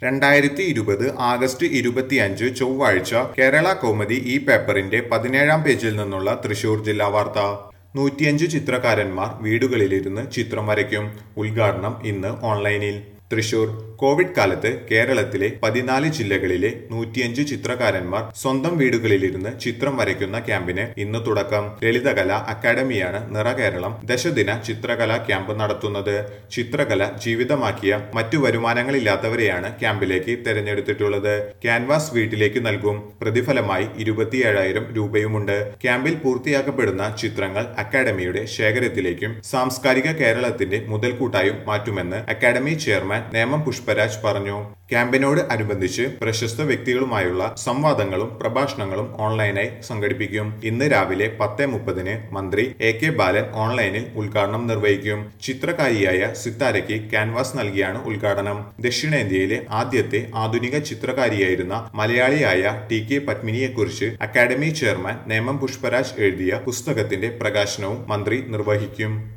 രണ്ടായിരത്തി ഇരുപത് ആഗസ്റ്റ് ഇരുപത്തിയഞ്ച് ചൊവ്വാഴ്ച കേരള കൗമുദി ഈ പേപ്പറിന്റെ പതിനേഴാം പേജിൽ നിന്നുള്ള തൃശൂർ ജില്ലാ വാർത്ത നൂറ്റിയഞ്ച് ചിത്രകാരന്മാർ വീടുകളിലിരുന്ന് ചിത്രം വരയ്ക്കും ഉദ്ഘാടനം ഇന്ന് ഓൺലൈനിൽ തൃശൂർ കോവിഡ് കാലത്ത് കേരളത്തിലെ പതിനാല് ജില്ലകളിലെ നൂറ്റിയഞ്ച് ചിത്രകാരന്മാർ സ്വന്തം വീടുകളിലിരുന്ന് ചിത്രം വരയ്ക്കുന്ന ക്യാമ്പിന് ഇന്ന് തുടക്കം ലളിതകല അക്കാദമിയാണ് നിറകേരളം ദശദിന ചിത്രകലാ ക്യാമ്പ് നടത്തുന്നത് ചിത്രകല ജീവിതമാക്കിയ മറ്റു വരുമാനങ്ങളില്ലാത്തവരെയാണ് ക്യാമ്പിലേക്ക് തെരഞ്ഞെടുത്തിട്ടുള്ളത് ക്യാൻവാസ് വീട്ടിലേക്ക് നൽകും പ്രതിഫലമായി ഇരുപത്തിയേഴായിരം രൂപയുമുണ്ട് ക്യാമ്പിൽ പൂർത്തിയാക്കപ്പെടുന്ന ചിത്രങ്ങൾ അക്കാദമിയുടെ ശേഖരത്തിലേക്കും സാംസ്കാരിക കേരളത്തിന്റെ മുതൽക്കൂട്ടായും മാറ്റുമെന്ന് അക്കാദമി ചെയർമാൻ നേമം പുഷ്പരാജ് പറഞ്ഞു ക്യാമ്പിനോട് അനുബന്ധിച്ച് പ്രശസ്ത വ്യക്തികളുമായുള്ള സംവാദങ്ങളും പ്രഭാഷണങ്ങളും ഓൺലൈനായി സംഘടിപ്പിക്കും ഇന്ന് രാവിലെ പത്ത് മുപ്പതിന് മന്ത്രി എ കെ ബാലൻ ഓൺലൈനിൽ ഉദ്ഘാടനം നിർവഹിക്കും ചിത്രകാരിയായ സിത്താരയ്ക്ക് ക്യാൻവാസ് നൽകിയാണ് ഉദ്ഘാടനം ദക്ഷിണേന്ത്യയിലെ ആദ്യത്തെ ആധുനിക ചിത്രകാരിയായിരുന്ന മലയാളിയായ ടി കെ പത്മിനിയെക്കുറിച്ച് അക്കാദമി ചെയർമാൻ നേമം പുഷ്പരാജ് എഴുതിയ പുസ്തകത്തിന്റെ പ്രകാശനവും മന്ത്രി നിർവഹിക്കും